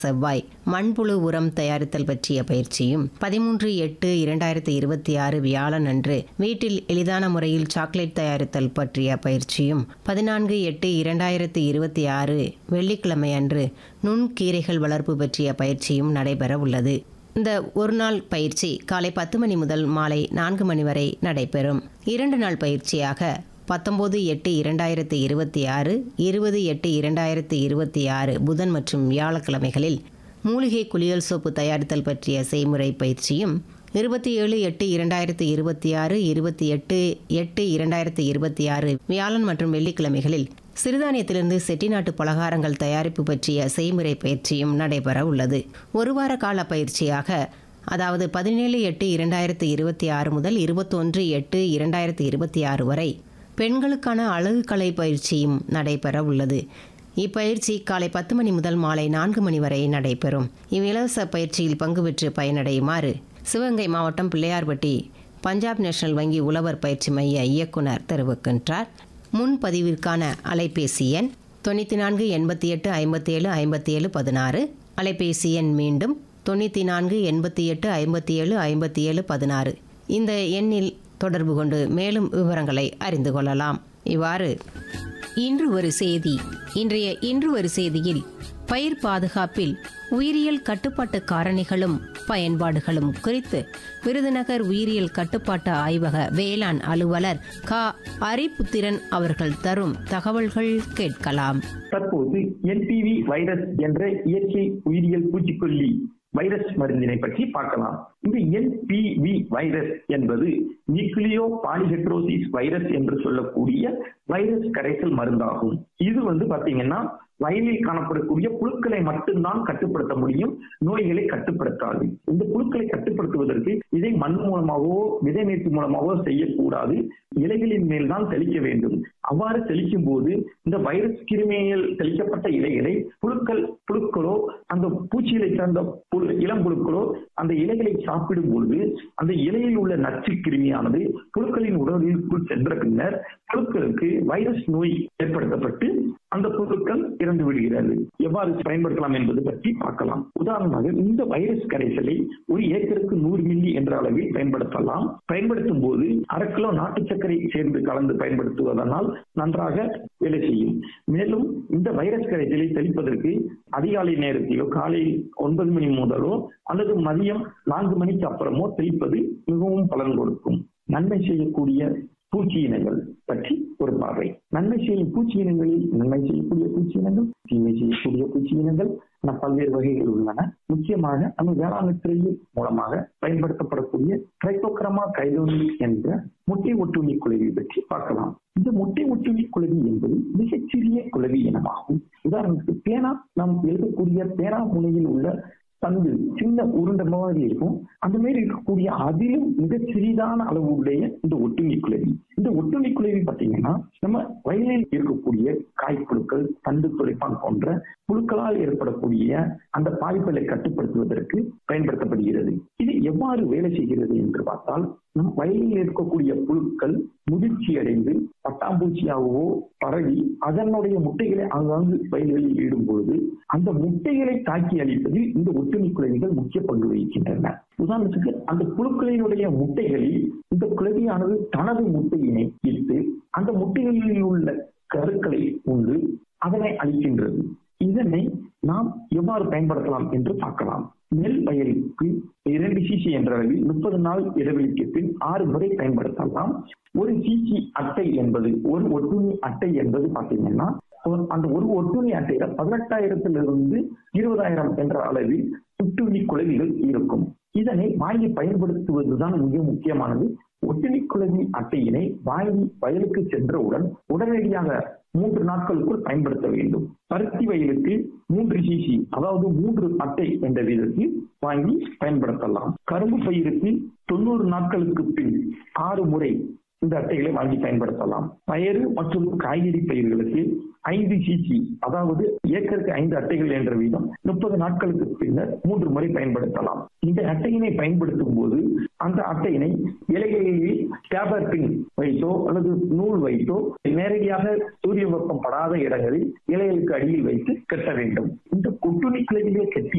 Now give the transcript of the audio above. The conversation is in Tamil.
செவ்வாய் மண்புழு உரம் தயாரித்தல் பற்றிய பயிற்சியும் பதிமூன்று எட்டு இரண்டாயிரத்தி இருபத்தி ஆறு வியாழன் அன்று வீட்டில் எளிதான முறையில் சாக்லேட் தயாரித்தல் பற்றிய பயிற்சியும் பதினான்கு எட்டு இரண்டாயிரத்தி இருபத்தி ஆறு வெள்ளிக்கிழமை அன்று நுண்கீரைகள் வளர்ப்பு பற்றிய பயிற்சியும் நடைபெற உள்ளது இந்த ஒரு நாள் பயிற்சி காலை பத்து மணி முதல் மாலை நான்கு மணி வரை நடைபெறும் இரண்டு நாள் பயிற்சியாக பத்தொம்போது எட்டு இரண்டாயிரத்தி இருபத்தி ஆறு இருபது எட்டு இரண்டாயிரத்தி இருபத்தி ஆறு புதன் மற்றும் வியாழக்கிழமைகளில் மூலிகை குளியல் சோப்பு தயாரித்தல் பற்றிய செய்முறை பயிற்சியும் இருபத்தி ஏழு எட்டு இரண்டாயிரத்தி இருபத்தி ஆறு இருபத்தி எட்டு எட்டு இரண்டாயிரத்தி இருபத்தி ஆறு வியாழன் மற்றும் வெள்ளிக்கிழமைகளில் சிறுதானியத்திலிருந்து செட்டிநாட்டு பலகாரங்கள் தயாரிப்பு பற்றிய செய்முறை பயிற்சியும் நடைபெற உள்ளது ஒரு வார கால பயிற்சியாக அதாவது பதினேழு எட்டு இரண்டாயிரத்தி இருபத்தி ஆறு முதல் இருபத்தொன்று எட்டு இரண்டாயிரத்தி இருபத்தி ஆறு வரை பெண்களுக்கான அழகுக்கலை பயிற்சியும் நடைபெற உள்ளது இப்பயிற்சி காலை பத்து மணி முதல் மாலை நான்கு மணி வரை நடைபெறும் இவ்விலவச பயிற்சியில் பங்கு பெற்று பயனடையுமாறு சிவகங்கை மாவட்டம் பிள்ளையார்பட்டி பஞ்சாப் நேஷனல் வங்கி உழவர் பயிற்சி மைய இயக்குனர் தெரிவிக்கின்றார் முன்பதிவிற்கான அலைபேசி எண் தொண்ணூற்றி நான்கு எண்பத்தி எட்டு ஐம்பத்தி ஏழு ஐம்பத்தி ஏழு பதினாறு அலைபேசி எண் மீண்டும் தொண்ணூற்றி நான்கு எண்பத்தி எட்டு ஐம்பத்தி ஏழு ஐம்பத்தி ஏழு பதினாறு இந்த எண்ணில் தொடர்பு கொண்டு மேலும் விவரங்களை அறிந்து கொள்ளலாம் இவ்வாறு இன்று ஒரு செய்தி இன்றைய இன்று ஒரு செய்தியில் பயிர் பாதுகாப்பில் உயிரியல் கட்டுப்பாட்டு காரணிகளும் பயன்பாடுகளும் குறித்து விருதுநகர் உயிரியல் கட்டுப்பாட்டு ஆய்வக வேளாண் அலுவலர் க அரிபுத்திரன் அவர்கள் தரும் தகவல்கள் கேட்கலாம் தற்போது என்பிவி வைரஸ் என்ற இயற்கை உயிரியல் பூச்சிக்கொல்லி வைரஸ் மருந்தினை பற்றி பார்க்கலாம் இந்த என்பிவி வைரஸ் என்பது நியூக்ளியோ பாலிஹெட்ரோசிஸ் வைரஸ் என்று சொல்லக்கூடிய வைரஸ் கரைசல் மருந்தாகும் இது வந்து பாத்தீங்கன்னா வயலில் காணப்படக்கூடிய புழுக்களை மட்டும்தான் கட்டுப்படுத்த முடியும் நோய்களை கட்டுப்படுத்தாது இந்த புழுக்களை கட்டுப்படுத்துவதற்கு இதை மண் மூலமாகவோ விதை நீட்டு மூலமாகவோ செய்யக்கூடாது இலைகளின் மேல் தான் தெளிக்க வேண்டும் அவ்வாறு தெளிக்கும் போது இந்த வைரஸ் கிருமிகள் தெளிக்கப்பட்ட இலைகளை புழுக்கள் புழுக்களோ அந்த பூச்சிகளை சார்ந்த புழு இளம் புழுக்களோ அந்த இலைகளை சாப்பிடும் பொழுது அந்த இலையில் உள்ள நச்சு கிருமியானது புழுக்களின் உடலிற்குள் சென்ற பின்னர் புழுக்களுக்கு வைரஸ் நோய் ஏற்படுத்தப்பட்டு அந்த பொருட்கள் இறந்து விடுகிறது எவ்வாறு பயன்படுத்தலாம் என்பது பற்றி பார்க்கலாம் உதாரணமாக இந்த வைரஸ் கரைசலை ஒரு ஏக்கருக்கு நூறு மில்லி என்ற அளவில் பயன்படுத்தலாம் பயன்படுத்தும் போது அரை கிலோ நாட்டு சர்க்கரை சேர்ந்து கலந்து பயன்படுத்துவதனால் நன்றாக வேலை செய்யும் மேலும் இந்த வைரஸ் கரைசலை தெளிப்பதற்கு அதிகாலை நேரத்திலோ காலை ஒன்பது மணி முதலோ அல்லது மதியம் நான்கு மணிக்கு அப்புறமோ தெளிப்பது மிகவும் பலன் கொடுக்கும் நன்மை செய்யக்கூடிய பூச்சி இனங்கள் பற்றி ஒரு பார்வை நன்மை செய்யும் பூச்சி இனங்களில் நன்மை செய்யக்கூடிய பூச்சி இனங்கள் தீமை செய்யக்கூடிய பூச்சி இனங்கள் என பல்வேறு வகைகள் உள்ளன முக்கியமாக நம்ம வேளாண் துறையில் மூலமாக பயன்படுத்தப்படக்கூடிய ட்ரைகோக்ரமா கைலோனி என்ற முட்டை ஒட்டுண்ணி குளவி பற்றி பார்க்கலாம் இந்த முட்டை ஒட்டுண்ணி குளவி என்பது மிகச்சிறிய குளவி இனமாகும் உதாரணத்துக்கு பேனா நாம் எழுதக்கூடிய பேனா முனையில் உள்ள பந்து சின்ன உருண்டை மாதிரி இருக்கும் அந்த மாதிரி இருக்கக்கூடிய அதிலும் மிக சிறிதான அளவு உடைய இந்த ஒட்டுண்ணி குளவி இந்த ஒட்டுண்ணி குளவி பார்த்தீங்கன்னா நம்ம வயலில் இருக்கக்கூடிய காய்ப்புழுக்கள் தண்டு துளைப்பான் போன்ற புழுக்களால் ஏற்படக்கூடிய அந்த பாதிப்புகளை கட்டுப்படுத்துவதற்கு பயன்படுத்தப்படுகிறது இது எவ்வாறு வேலை செய்கிறது என்று பார்த்தால் நம் வயலில் இருக்கக்கூடிய புழுக்கள் முதிர்ச்சி அடைந்து பட்டாம்பூச்சியாகவோ பரவி அதனுடைய முட்டைகளை ஆங்காங்கு வயல்களில் ஈடும் பொழுது அந்த முட்டைகளை தாக்கி அளிப்பதில் இந்த ஒட்டுண்ணி குழவிகள் முக்கிய பங்கு வகிக்கின்றன உதாரணத்துக்கு அந்த புழுக்களினுடைய முட்டைகளில் இந்த குழவியானது தனது முட்டையினை இட்டு அந்த முட்டைகளில் உள்ள கருக்களை உண்டு அதனை அளிக்கின்றது இதனை நாம் எவ்வாறு பயன்படுத்தலாம் என்று பார்க்கலாம் நெல் வயலுக்கு இரண்டு சிசி என்ற அளவில் முப்பது நாள் இடைவெளிக்கு பின் ஆறு முறை பயன்படுத்தலாம் ஒரு சிசி அட்டை என்பது ஒரு ஒட்டுண்ணி அட்டை என்பது பாத்தீங்கன்னா அந்த ஒரு ஒட்டுண்ணி அட்டையில பதினெட்டாயிரத்திலிருந்து இருபதாயிரம் என்ற அளவில் ஒட்டுண்ணி குழவிகள் இருக்கும் இதனை வாங்கி பயன்படுத்துவதுதான் மிக முக்கியமானது ஒட்டுண்ணி குழவி அட்டையினை வாங்கி வயலுக்கு சென்றவுடன் உடனடியாக மூன்று நாட்களுக்குள் பயன்படுத்த வேண்டும் பருத்தி வயலுக்கு மூன்று சிசி அதாவது மூன்று அட்டை என்ற விதத்தில் வாங்கி பயன்படுத்தலாம் கரும்பு பயிருக்கு தொண்ணூறு நாட்களுக்கு பின் ஆறு முறை இந்த அட்டைகளை வாங்கி பயன்படுத்தலாம் பயறு மற்றும் காய்கறி பயிர்களுக்கு ஐந்து சிசி அதாவது ஏக்கருக்கு ஐந்து அட்டைகள் என்ற வீதம் முப்பது நாட்களுக்கு பின்னர் மூன்று முறை பயன்படுத்தலாம் இந்த அட்டையினை பயன்படுத்தும் போது அந்த அட்டையினை இலைகளில் டேபர் பின் வைத்தோ அல்லது நூல் வைத்தோ நேரடியாக சூரிய வெப்பம் படாத இடங்களில் இலைகளுக்கு அடியில் வைத்து கட்ட வேண்டும் இந்த கொட்டுணி கிளைகளை கட்டி